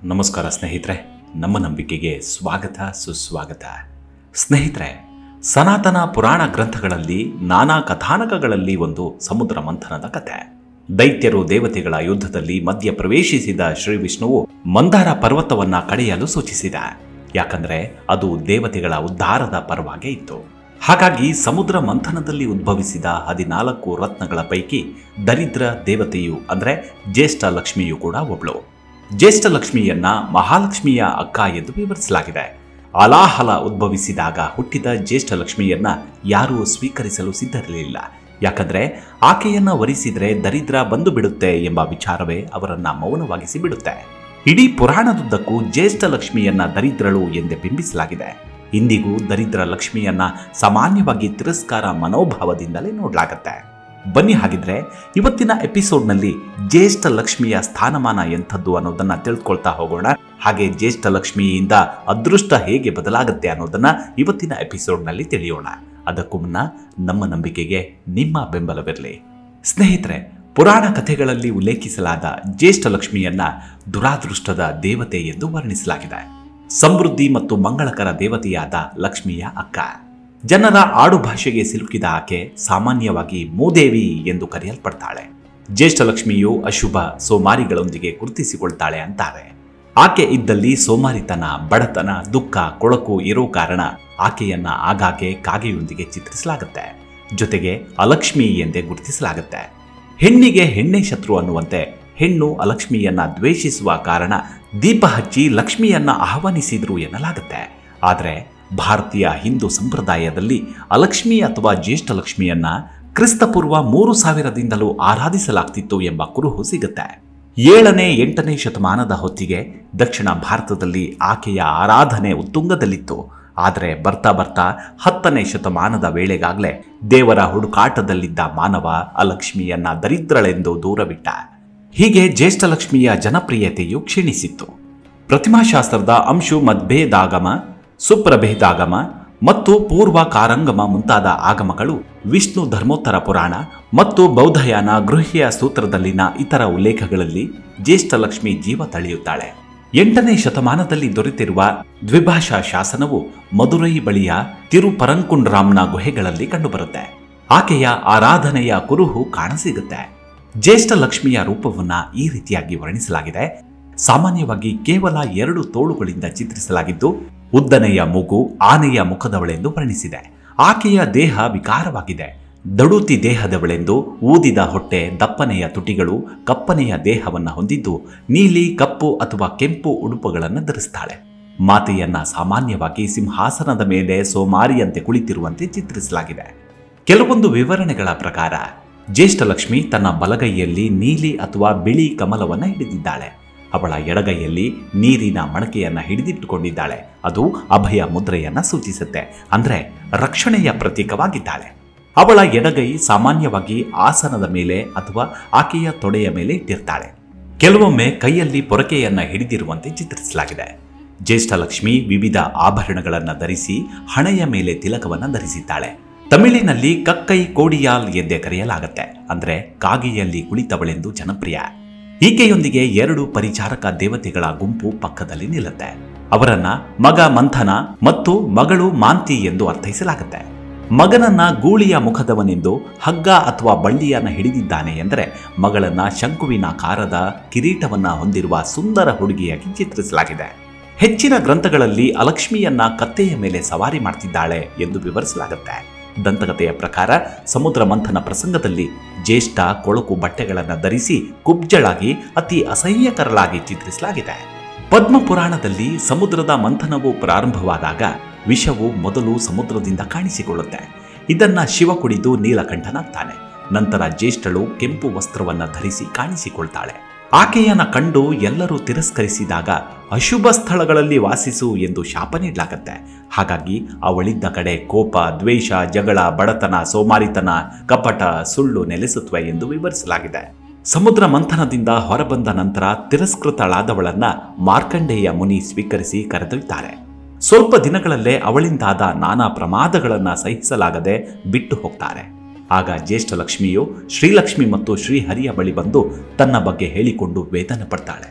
ನಮಸ್ಕಾರ ಸ್ನೇಹಿತರೆ ನಮ್ಮ ನಂಬಿಕೆಗೆ ಸ್ವಾಗತ ಸುಸ್ವಾಗತ ಸ್ನೇಹಿತರೆ ಸನಾತನ ಪುರಾಣ ಗ್ರಂಥಗಳಲ್ಲಿ ನಾನಾ ಕಥಾನಕಗಳಲ್ಲಿ ಒಂದು ಸಮುದ್ರ ಮಂಥನದ ಕಥೆ ದೈತ್ಯರು ದೇವತೆಗಳ ಯುದ್ಧದಲ್ಲಿ ಮಧ್ಯ ಪ್ರವೇಶಿಸಿದ ಶ್ರೀ ವಿಷ್ಣುವು ಮಂದಾರ ಪರ್ವತವನ್ನ ಕಡೆಯಲು ಸೂಚಿಸಿದ ಯಾಕಂದ್ರೆ ಅದು ದೇವತೆಗಳ ಉದ್ಧಾರದ ಪರವಾಗೇ ಇತ್ತು ಹಾಗಾಗಿ ಸಮುದ್ರ ಮಂಥನದಲ್ಲಿ ಉದ್ಭವಿಸಿದ ಹದಿನಾಲ್ಕು ರತ್ನಗಳ ಪೈಕಿ ದರಿದ್ರ ದೇವತೆಯು ಅಂದ್ರೆ ಜ್ಯೇಷ್ಠ ಲಕ್ಷ್ಮಿಯು ಕೂಡ ಒಬ್ಳು ಜ್ಯೇಷ್ಠ ಲಕ್ಷ್ಮಿಯನ್ನ ಮಹಾಲಕ್ಷ್ಮಿಯ ಅಕ್ಕ ಎಂದು ವಿವರಿಸಲಾಗಿದೆ ಅಲಾಹಲ ಉದ್ಭವಿಸಿದಾಗ ಹುಟ್ಟಿದ ಜ್ಯೇಷ್ಠ ಲಕ್ಷ್ಮಿಯನ್ನ ಯಾರೂ ಸ್ವೀಕರಿಸಲು ಸಿದ್ಧರಿರಲಿಲ್ಲ ಯಾಕಂದ್ರೆ ಆಕೆಯನ್ನ ವರಿಸಿದ್ರೆ ದರಿದ್ರ ಬಂದು ಬಿಡುತ್ತೆ ಎಂಬ ವಿಚಾರವೇ ಅವರನ್ನ ಮೌನವಾಗಿಸಿ ಬಿಡುತ್ತೆ ಇಡೀ ಪುರಾಣದುದ್ದಕ್ಕೂ ಜ್ಯೇಷ್ಠ ಲಕ್ಷ್ಮಿಯನ್ನ ದರಿದ್ರಳು ಎಂದೇ ಬಿಂಬಿಸಲಾಗಿದೆ ಇಂದಿಗೂ ದರಿದ್ರ ಲಕ್ಷ್ಮಿಯನ್ನ ಸಾಮಾನ್ಯವಾಗಿ ತಿರಸ್ಕಾರ ಮನೋಭಾವದಿಂದಲೇ ನೋಡಲಾಗತ್ತೆ ಬನ್ನಿ ಹಾಗಿದ್ರೆ ಇವತ್ತಿನ ಎಪಿಸೋಡ್ನಲ್ಲಿ ಜ್ಯೇಷ್ಠ ಲಕ್ಷ್ಮಿಯ ಸ್ಥಾನಮಾನ ಎಂಥದ್ದು ಅನ್ನೋದನ್ನ ತಿಳ್ಕೊಳ್ತಾ ಹೋಗೋಣ ಹಾಗೆ ಜ್ಯೇಷ್ಠ ಲಕ್ಷ್ಮಿಯಿಂದ ಅದೃಷ್ಟ ಹೇಗೆ ಬದಲಾಗುತ್ತೆ ಅನ್ನೋದನ್ನ ಇವತ್ತಿನ ಎಪಿಸೋಡ್ನಲ್ಲಿ ತಿಳಿಯೋಣ ಅದಕ್ಕೂ ಮುನ್ನ ನಮ್ಮ ನಂಬಿಕೆಗೆ ನಿಮ್ಮ ಬೆಂಬಲವಿರಲಿ ಸ್ನೇಹಿತರೆ ಪುರಾಣ ಕಥೆಗಳಲ್ಲಿ ಉಲ್ಲೇಖಿಸಲಾದ ಜ್ಯೇಷ್ಠ ಲಕ್ಷ್ಮಿಯನ್ನ ದುರಾದೃಷ್ಟದ ದೇವತೆ ಎಂದು ವರ್ಣಿಸಲಾಗಿದೆ ಸಮೃದ್ಧಿ ಮತ್ತು ಮಂಗಳಕರ ದೇವತೆಯಾದ ಲಕ್ಷ್ಮಿಯ ಅಕ್ಕ ಜನರ ಆಡು ಭಾಷೆಗೆ ಸಿಲುಕಿದ ಆಕೆ ಸಾಮಾನ್ಯವಾಗಿ ಮೂದೇವಿ ಎಂದು ಕರೆಯಲ್ಪಡ್ತಾಳೆ ಜ್ಯೇಷ್ಠ ಲಕ್ಷ್ಮಿಯು ಅಶುಭ ಸೋಮಾರಿಗಳೊಂದಿಗೆ ಗುರುತಿಸಿಕೊಳ್ತಾಳೆ ಅಂತಾರೆ ಆಕೆ ಇದ್ದಲ್ಲಿ ಸೋಮಾರಿತನ ಬಡತನ ದುಃಖ ಕೊಳಕು ಇರೋ ಕಾರಣ ಆಕೆಯನ್ನ ಆಗಾಗ್ಗೆ ಕಾಗೆಯೊಂದಿಗೆ ಚಿತ್ರಿಸಲಾಗುತ್ತೆ ಜೊತೆಗೆ ಅಲಕ್ಷ್ಮಿ ಎಂದೇ ಗುರುತಿಸಲಾಗುತ್ತೆ ಹೆಣ್ಣಿಗೆ ಹೆಣ್ಣೆ ಶತ್ರು ಅನ್ನುವಂತೆ ಹೆಣ್ಣು ಅಲಕ್ಷ್ಮಿಯನ್ನ ದ್ವೇಷಿಸುವ ಕಾರಣ ದೀಪ ಹಚ್ಚಿ ಲಕ್ಷ್ಮಿಯನ್ನ ಆಹ್ವಾನಿಸಿದ್ರು ಎನ್ನಲಾಗುತ್ತೆ ಆದರೆ ಭಾರತೀಯ ಹಿಂದೂ ಸಂಪ್ರದಾಯದಲ್ಲಿ ಅಲಕ್ಷ್ಮಿ ಅಥವಾ ಜ್ಯೇಷ್ಠ ಲಕ್ಷ್ಮಿಯನ್ನ ಕ್ರಿಸ್ತಪೂರ್ವ ಮೂರು ಸಾವಿರದಿಂದಲೂ ಆರಾಧಿಸಲಾಗ್ತಿತ್ತು ಎಂಬ ಕುರುಹು ಸಿಗುತ್ತೆ ಏಳನೇ ಎಂಟನೇ ಶತಮಾನದ ಹೊತ್ತಿಗೆ ದಕ್ಷಿಣ ಭಾರತದಲ್ಲಿ ಆಕೆಯ ಆರಾಧನೆ ಉತ್ತುಂಗದಲ್ಲಿತ್ತು ಆದರೆ ಬರ್ತಾ ಬರ್ತಾ ಹತ್ತನೇ ಶತಮಾನದ ವೇಳೆಗಾಗಲೇ ದೇವರ ಹುಡುಕಾಟದಲ್ಲಿದ್ದ ಮಾನವ ಅಲಕ್ಷ್ಮಿಯನ್ನ ದರಿದ್ರಳೆಂದು ದೂರವಿಟ್ಟ ಹೀಗೆ ಜ್ಯೇಷ್ಠಲಕ್ಷ್ಮಿಯ ಜನಪ್ರಿಯತೆಯು ಕ್ಷೀಣಿಸಿತ್ತು ಪ್ರತಿಮಾಶಾಸ್ತ್ರದ ಅಂಶು ಮದ್ಭೇದಾಗಮ ಸುಪ್ರಭೇದಾಗಮ ಮತ್ತು ಪೂರ್ವ ಕಾರಂಗಮ ಮುಂತಾದ ಆಗಮಗಳು ವಿಷ್ಣು ಧರ್ಮೋತ್ತರ ಪುರಾಣ ಮತ್ತು ಬೌದ್ಧಯಾನ ಗೃಹ್ಯ ಸೂತ್ರದಲ್ಲಿನ ಇತರ ಉಲ್ಲೇಖಗಳಲ್ಲಿ ಜ್ಯೇಷ್ಠಲಕ್ಷ್ಮಿ ಜೀವ ತಳೆಯುತ್ತಾಳೆ ಎಂಟನೇ ಶತಮಾನದಲ್ಲಿ ದೊರೆತಿರುವ ದ್ವಿಭಾಷಾ ಶಾಸನವು ಮದುರೈ ಬಳಿಯ ತಿರುಪರಂಕುಂಡ್ರಾಮ್ನ ಗುಹೆಗಳಲ್ಲಿ ಕಂಡುಬರುತ್ತೆ ಆಕೆಯ ಆರಾಧನೆಯ ಕುರುಹು ಕಾಣಸಿಗುತ್ತೆ ಜ್ಯೇಷ್ಠ ಲಕ್ಷ್ಮಿಯ ರೂಪವನ್ನ ಈ ರೀತಿಯಾಗಿ ವರ್ಣಿಸಲಾಗಿದೆ ಸಾಮಾನ್ಯವಾಗಿ ಕೇವಲ ಎರಡು ತೋಳುಗಳಿಂದ ಚಿತ್ರಿಸಲಾಗಿದ್ದು ಉದ್ದನೆಯ ಮೂಗು ಆನೆಯ ಮುಖದವಳೆಂದು ವರ್ಣಿಸಿದೆ ಆಕೆಯ ದೇಹ ವಿಕಾರವಾಗಿದೆ ದಡುತಿ ದೇಹದವಳೆಂದು ಊದಿದ ಹೊಟ್ಟೆ ದಪ್ಪನೆಯ ತುಟಿಗಳು ಕಪ್ಪನೆಯ ದೇಹವನ್ನು ಹೊಂದಿದ್ದು ನೀಲಿ ಕಪ್ಪು ಅಥವಾ ಕೆಂಪು ಉಡುಪುಗಳನ್ನು ಧರಿಸ್ತಾಳೆ ಮಾತೆಯನ್ನ ಸಾಮಾನ್ಯವಾಗಿ ಸಿಂಹಾಸನದ ಮೇಲೆ ಸೋಮಾರಿಯಂತೆ ಕುಳಿತಿರುವಂತೆ ಚಿತ್ರಿಸಲಾಗಿದೆ ಕೆಲವೊಂದು ವಿವರಣೆಗಳ ಪ್ರಕಾರ ಜ್ಯೇಷ್ಠಲಕ್ಷ್ಮಿ ತನ್ನ ಬಲಗೈಯಲ್ಲಿ ನೀಲಿ ಅಥವಾ ಬಿಳಿ ಕಮಲವನ್ನು ಹಿಡಿದಿದ್ದಾಳೆ ಅವಳ ಎಡಗೈಯಲ್ಲಿ ನೀರಿನ ಮಡಕೆಯನ್ನ ಹಿಡಿದಿಟ್ಟುಕೊಂಡಿದ್ದಾಳೆ ಅದು ಅಭಯ ಮುದ್ರೆಯನ್ನ ಸೂಚಿಸುತ್ತೆ ಅಂದ್ರೆ ರಕ್ಷಣೆಯ ಪ್ರತೀಕವಾಗಿದ್ದಾಳೆ ಅವಳ ಎಡಗೈ ಸಾಮಾನ್ಯವಾಗಿ ಆಸನದ ಮೇಲೆ ಅಥವಾ ಆಕೆಯ ತೊಡೆಯ ಮೇಲೆ ಇಟ್ಟಿರ್ತಾಳೆ ಕೆಲವೊಮ್ಮೆ ಕೈಯಲ್ಲಿ ಪೊರಕೆಯನ್ನ ಹಿಡಿದಿರುವಂತೆ ಚಿತ್ರಿಸಲಾಗಿದೆ ಜ್ಯೇಷ್ಠಲಕ್ಷ್ಮಿ ವಿವಿಧ ಆಭರಣಗಳನ್ನು ಧರಿಸಿ ಹಣೆಯ ಮೇಲೆ ತಿಲಕವನ್ನು ಧರಿಸಿದ್ದಾಳೆ ತಮಿಳಿನಲ್ಲಿ ಕಕ್ಕೈ ಕೋಡಿಯಾಲ್ ಎಂದೇ ಕರೆಯಲಾಗುತ್ತೆ ಅಂದ್ರೆ ಕಾಗೆಯಲ್ಲಿ ಕುಳಿತವಳೆಂದು ಜನಪ್ರಿಯ ಈಕೆಯೊಂದಿಗೆ ಎರಡು ಪರಿಚಾರಕ ದೇವತೆಗಳ ಗುಂಪು ಪಕ್ಕದಲ್ಲಿ ನಿಲ್ಲುತ್ತೆ ಅವರನ್ನ ಮಗ ಮಂಥನ ಮತ್ತು ಮಗಳು ಮಾಂತಿ ಎಂದು ಅರ್ಥೈಸಲಾಗುತ್ತೆ ಮಗನನ್ನ ಗೂಳಿಯ ಮುಖದವನೆಂದು ಹಗ್ಗ ಅಥವಾ ಬಳ್ಳಿಯನ್ನ ಹಿಡಿದಿದ್ದಾನೆ ಎಂದರೆ ಮಗಳನ್ನ ಶಂಕುವಿನ ಕಾರದ ಕಿರೀಟವನ್ನ ಹೊಂದಿರುವ ಸುಂದರ ಹುಡುಗಿಯಾಗಿ ಚಿತ್ರಿಸಲಾಗಿದೆ ಹೆಚ್ಚಿನ ಗ್ರಂಥಗಳಲ್ಲಿ ಅಲಕ್ಷ್ಮಿಯನ್ನ ಕತ್ತೆಯ ಮೇಲೆ ಸವಾರಿ ಮಾಡ್ತಿದ್ದಾಳೆ ಎಂದು ವಿವರಿಸಲಾಗುತ್ತೆ ದಂತಕಥೆಯ ಪ್ರಕಾರ ಸಮುದ್ರ ಮಂಥನ ಪ್ರಸಂಗದಲ್ಲಿ ಜ್ಯೇಷ್ಠ ಕೊಳಕು ಬಟ್ಟೆಗಳನ್ನು ಧರಿಸಿ ಕುಬ್ಜಳಾಗಿ ಅತಿ ಅಸಹ್ಯಕರಳಾಗಿ ಚಿತ್ರಿಸಲಾಗಿದೆ ಪದ್ಮ ಪುರಾಣದಲ್ಲಿ ಸಮುದ್ರದ ಮಂಥನವು ಪ್ರಾರಂಭವಾದಾಗ ವಿಷವು ಮೊದಲು ಸಮುದ್ರದಿಂದ ಕಾಣಿಸಿಕೊಳ್ಳುತ್ತೆ ಇದನ್ನ ಶಿವ ಕುಡಿದು ನೀಲಕಂಠನಾಗ್ತಾನೆ ನಂತರ ಜ್ಯೇಷ್ಠಳು ಕೆಂಪು ವಸ್ತ್ರವನ್ನ ಧರಿಸಿ ಕಾಣಿಸಿಕೊಳ್ತಾಳೆ ಆಕೆಯನ್ನ ಕಂಡು ಎಲ್ಲರೂ ತಿರಸ್ಕರಿಸಿದಾಗ ಅಶುಭ ಸ್ಥಳಗಳಲ್ಲಿ ವಾಸಿಸು ಎಂದು ಶಾಪ ನೀಡಲಾಗತ್ತೆ ಹಾಗಾಗಿ ಅವಳಿದ್ದ ಕಡೆ ಕೋಪ ದ್ವೇಷ ಜಗಳ ಬಡತನ ಸೋಮಾರಿತನ ಕಪಟ ಸುಳ್ಳು ನೆಲೆಸುತ್ತವೆ ಎಂದು ವಿವರಿಸಲಾಗಿದೆ ಸಮುದ್ರ ಮಂಥನದಿಂದ ಹೊರಬಂದ ನಂತರ ತಿರಸ್ಕೃತಳಾದವಳನ್ನ ಮಾರ್ಕಂಡೇಯ ಮುನಿ ಸ್ವೀಕರಿಸಿ ಕರೆದೊಯ್ತಾರೆ ಸ್ವಲ್ಪ ದಿನಗಳಲ್ಲೇ ಅವಳಿಂದಾದ ನಾನಾ ಪ್ರಮಾದಗಳನ್ನ ಸಹಿಸಲಾಗದೆ ಬಿಟ್ಟು ಹೋಗ್ತಾರೆ ಆಗ ಜ್ಯೇಷ್ಠ ಲಕ್ಷ್ಮಿಯು ಶ್ರೀಲಕ್ಷ್ಮಿ ಮತ್ತು ಶ್ರೀಹರಿಯ ಬಳಿ ಬಂದು ತನ್ನ ಬಗ್ಗೆ ಹೇಳಿಕೊಂಡು ವೇದನೆ ಪಡ್ತಾಳೆ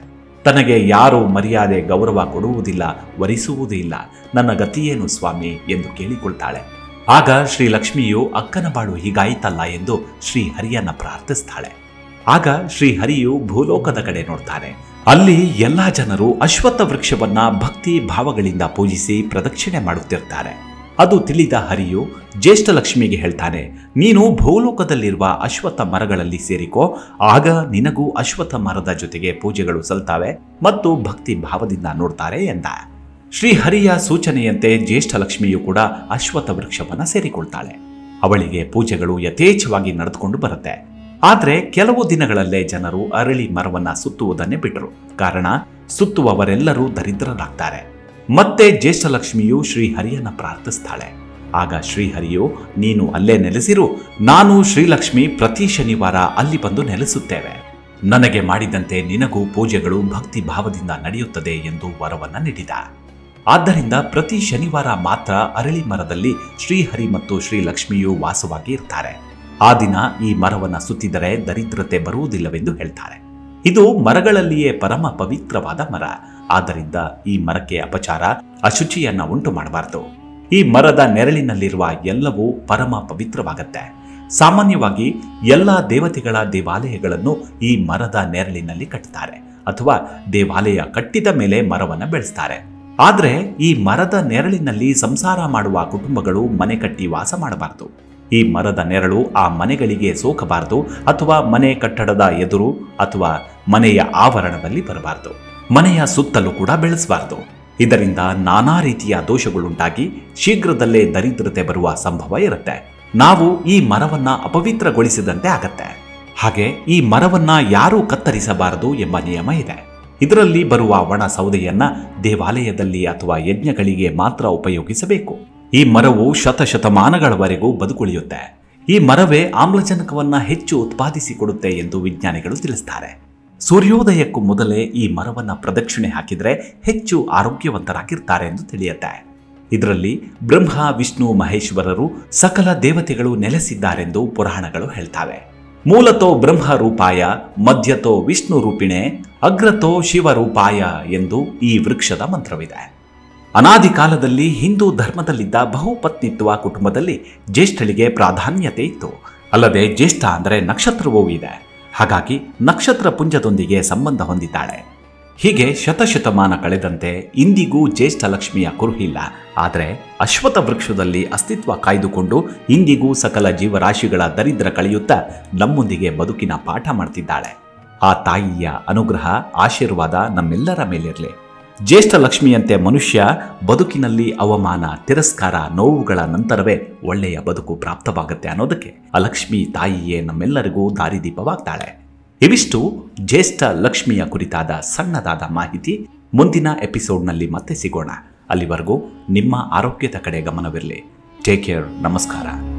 ತನಗೆ ಯಾರು ಮರ್ಯಾದೆ ಗೌರವ ಕೊಡುವುದಿಲ್ಲ ವರಿಸುವುದೂ ಇಲ್ಲ ನನ್ನ ಗತಿಯೇನು ಸ್ವಾಮಿ ಎಂದು ಕೇಳಿಕೊಳ್ತಾಳೆ ಆಗ ಶ್ರೀ ಲಕ್ಷ್ಮಿಯು ಅಕ್ಕನ ಬಾಳು ಹೀಗಾಯಿತಲ್ಲ ಎಂದು ಶ್ರೀ ಹರಿಯನ್ನ ಪ್ರಾರ್ಥಿಸ್ತಾಳೆ ಆಗ ಶ್ರೀ ಹರಿಯು ಭೂಲೋಕದ ಕಡೆ ನೋಡ್ತಾನೆ ಅಲ್ಲಿ ಎಲ್ಲಾ ಜನರು ಅಶ್ವತ್ಥ ವೃಕ್ಷವನ್ನ ಭಕ್ತಿ ಭಾವಗಳಿಂದ ಪೂಜಿಸಿ ಪ್ರದಕ್ಷಿಣೆ ಮಾಡುತ್ತಿರ್ತಾರೆ ಅದು ತಿಳಿದ ಹರಿಯು ಜ್ಯೇಷ್ಠ ಲಕ್ಷ್ಮಿಗೆ ಹೇಳ್ತಾನೆ ನೀನು ಭೂಲೋಕದಲ್ಲಿರುವ ಅಶ್ವತ್ಥ ಮರಗಳಲ್ಲಿ ಸೇರಿಕೋ ಆಗ ನಿನಗೂ ಅಶ್ವತ್ಥ ಮರದ ಜೊತೆಗೆ ಪೂಜೆಗಳು ಸಲ್ತಾವೆ ಮತ್ತು ಭಕ್ತಿ ಭಾವದಿಂದ ನೋಡ್ತಾರೆ ಎಂದ ಶ್ರೀಹರಿಯ ಸೂಚನೆಯಂತೆ ಜ್ಯೇಷ್ಠ ಲಕ್ಷ್ಮಿಯು ಕೂಡ ಅಶ್ವತ್ಥ ವೃಕ್ಷವನ್ನ ಸೇರಿಕೊಳ್ತಾಳೆ ಅವಳಿಗೆ ಪೂಜೆಗಳು ಯಥೇಚ್ಛವಾಗಿ ನಡೆದುಕೊಂಡು ಬರುತ್ತೆ ಆದ್ರೆ ಕೆಲವು ದಿನಗಳಲ್ಲೇ ಜನರು ಅರಳಿ ಮರವನ್ನ ಸುತ್ತುವುದನ್ನೇ ಬಿಟ್ಟರು ಕಾರಣ ಸುತ್ತುವವರೆಲ್ಲರೂ ದರಿದ್ರರಾಗ್ತಾರೆ ಮತ್ತೆ ಜ್ಯೇಷ್ಠ ಲಕ್ಷ್ಮಿಯು ಶ್ರೀಹರಿಯನ್ನ ಪ್ರಾರ್ಥಿಸ್ತಾಳೆ ಆಗ ಶ್ರೀಹರಿಯು ನೀನು ಅಲ್ಲೇ ನೆಲೆಸಿರು ನಾನು ಶ್ರೀಲಕ್ಷ್ಮಿ ಪ್ರತಿ ಶನಿವಾರ ಅಲ್ಲಿ ಬಂದು ನೆಲೆಸುತ್ತೇವೆ ನನಗೆ ಮಾಡಿದಂತೆ ನಿನಗೂ ಪೂಜೆಗಳು ಭಕ್ತಿ ಭಾವದಿಂದ ನಡೆಯುತ್ತದೆ ಎಂದು ವರವನ್ನ ನೀಡಿದ ಆದ್ದರಿಂದ ಪ್ರತಿ ಶನಿವಾರ ಮಾತ್ರ ಅರಳಿ ಮರದಲ್ಲಿ ಶ್ರೀಹರಿ ಮತ್ತು ಶ್ರೀಲಕ್ಷ್ಮಿಯು ವಾಸವಾಗಿ ಇರ್ತಾರೆ ಆ ದಿನ ಈ ಮರವನ್ನ ಸುತ್ತಿದರೆ ದರಿದ್ರತೆ ಬರುವುದಿಲ್ಲವೆಂದು ಹೇಳ್ತಾರೆ ಇದು ಮರಗಳಲ್ಲಿಯೇ ಪರಮ ಪವಿತ್ರವಾದ ಮರ ಆದ್ದರಿಂದ ಈ ಮರಕ್ಕೆ ಅಪಚಾರ ಅಶುಚಿಯನ್ನ ಉಂಟು ಮಾಡಬಾರದು ಈ ಮರದ ನೆರಳಿನಲ್ಲಿರುವ ಎಲ್ಲವೂ ಪರಮ ಪವಿತ್ರವಾಗತ್ತೆ ಸಾಮಾನ್ಯವಾಗಿ ಎಲ್ಲ ದೇವತೆಗಳ ದೇವಾಲಯಗಳನ್ನು ಈ ಮರದ ನೆರಳಿನಲ್ಲಿ ಕಟ್ಟುತ್ತಾರೆ ಅಥವಾ ದೇವಾಲಯ ಕಟ್ಟಿದ ಮೇಲೆ ಮರವನ್ನು ಬೆಳೆಸ್ತಾರೆ ಆದ್ರೆ ಈ ಮರದ ನೆರಳಿನಲ್ಲಿ ಸಂಸಾರ ಮಾಡುವ ಕುಟುಂಬಗಳು ಮನೆ ಕಟ್ಟಿ ವಾಸ ಮಾಡಬಾರದು ಈ ಮರದ ನೆರಳು ಆ ಮನೆಗಳಿಗೆ ಸೋಕಬಾರದು ಅಥವಾ ಮನೆ ಕಟ್ಟಡದ ಎದುರು ಅಥವಾ ಮನೆಯ ಆವರಣದಲ್ಲಿ ಬರಬಾರದು ಮನೆಯ ಸುತ್ತಲೂ ಕೂಡ ಬೆಳೆಸಬಾರದು ಇದರಿಂದ ನಾನಾ ರೀತಿಯ ದೋಷಗಳುಂಟಾಗಿ ಶೀಘ್ರದಲ್ಲೇ ದರಿದ್ರತೆ ಬರುವ ಸಂಭವ ಇರುತ್ತೆ ನಾವು ಈ ಮರವನ್ನ ಅಪವಿತ್ರಗೊಳಿಸಿದಂತೆ ಆಗತ್ತೆ ಹಾಗೆ ಈ ಮರವನ್ನ ಯಾರೂ ಕತ್ತರಿಸಬಾರದು ಎಂಬ ನಿಯಮ ಇದೆ ಇದರಲ್ಲಿ ಬರುವ ಒಣ ಸೌದೆಯನ್ನ ದೇವಾಲಯದಲ್ಲಿ ಅಥವಾ ಯಜ್ಞಗಳಿಗೆ ಮಾತ್ರ ಉಪಯೋಗಿಸಬೇಕು ಈ ಮರವು ಶತಶತಮಾನಗಳವರೆಗೂ ಬದುಕುಳಿಯುತ್ತೆ ಈ ಮರವೇ ಆಮ್ಲಜನಕವನ್ನ ಹೆಚ್ಚು ಉತ್ಪಾದಿಸಿಕೊಡುತ್ತೆ ಎಂದು ವಿಜ್ಞಾನಿಗಳು ತಿಳಿಸ್ತಾರೆ ಸೂರ್ಯೋದಯಕ್ಕೂ ಮೊದಲೇ ಈ ಮರವನ್ನ ಪ್ರದಕ್ಷಿಣೆ ಹಾಕಿದ್ರೆ ಹೆಚ್ಚು ಆರೋಗ್ಯವಂತರಾಗಿರ್ತಾರೆ ಎಂದು ತಿಳಿಯುತ್ತೆ ಇದರಲ್ಲಿ ಬ್ರಹ್ಮ ವಿಷ್ಣು ಮಹೇಶ್ವರರು ಸಕಲ ದೇವತೆಗಳು ನೆಲೆಸಿದ್ದಾರೆಂದು ಪುರಾಣಗಳು ಹೇಳ್ತಾವೆ ಮೂಲತೋ ಬ್ರಹ್ಮ ರೂಪಾಯ ಮಧ್ಯತೋ ವಿಷ್ಣು ರೂಪಿಣೆ ಅಗ್ರತೋ ಶಿವರೂಪಾಯ ಎಂದು ಈ ವೃಕ್ಷದ ಮಂತ್ರವಿದೆ ಅನಾದಿ ಕಾಲದಲ್ಲಿ ಹಿಂದೂ ಧರ್ಮದಲ್ಲಿದ್ದ ಬಹುಪತ್ನಿತ್ವ ಕುಟುಂಬದಲ್ಲಿ ಜ್ಯೇಷ್ಠಳಿಗೆ ಪ್ರಾಧಾನ್ಯತೆ ಇತ್ತು ಅಲ್ಲದೆ ಜ್ಯೇಷ್ಠ ಅಂದರೆ ನಕ್ಷತ್ರವೂ ಇದೆ ಹಾಗಾಗಿ ನಕ್ಷತ್ರ ಪುಂಜದೊಂದಿಗೆ ಸಂಬಂಧ ಹೊಂದಿದ್ದಾಳೆ ಹೀಗೆ ಶತಶತಮಾನ ಕಳೆದಂತೆ ಇಂದಿಗೂ ಜ್ಯೇಷ್ಠ ಲಕ್ಷ್ಮಿಯ ಕುರುಹಿಲ್ಲ ಆದರೆ ಅಶ್ವತ್ಥ ವೃಕ್ಷದಲ್ಲಿ ಅಸ್ತಿತ್ವ ಕಾಯ್ದುಕೊಂಡು ಇಂದಿಗೂ ಸಕಲ ಜೀವರಾಶಿಗಳ ದರಿದ್ರ ಕಳೆಯುತ್ತಾ ನಮ್ಮೊಂದಿಗೆ ಬದುಕಿನ ಪಾಠ ಮಾಡ್ತಿದ್ದಾಳೆ ಆ ತಾಯಿಯ ಅನುಗ್ರಹ ಆಶೀರ್ವಾದ ನಮ್ಮೆಲ್ಲರ ಮೇಲಿರಲಿ ಜ್ಯೇಷ್ಠ ಲಕ್ಷ್ಮಿಯಂತೆ ಮನುಷ್ಯ ಬದುಕಿನಲ್ಲಿ ಅವಮಾನ ತಿರಸ್ಕಾರ ನೋವುಗಳ ನಂತರವೇ ಒಳ್ಳೆಯ ಬದುಕು ಪ್ರಾಪ್ತವಾಗುತ್ತೆ ಅನ್ನೋದಕ್ಕೆ ಆ ಲಕ್ಷ್ಮಿ ತಾಯಿಯೇ ನಮ್ಮೆಲ್ಲರಿಗೂ ದಾರಿದೀಪವಾಗ್ತಾಳೆ ಇವಿಷ್ಟು ಜ್ಯೇಷ್ಠ ಲಕ್ಷ್ಮಿಯ ಕುರಿತಾದ ಸಣ್ಣದಾದ ಮಾಹಿತಿ ಮುಂದಿನ ಎಪಿಸೋಡ್ನಲ್ಲಿ ಮತ್ತೆ ಸಿಗೋಣ ಅಲ್ಲಿವರೆಗೂ ನಿಮ್ಮ ಆರೋಗ್ಯದ ಕಡೆ ಗಮನವಿರಲಿ ಟೇಕ್ ಕೇರ್ ನಮಸ್ಕಾರ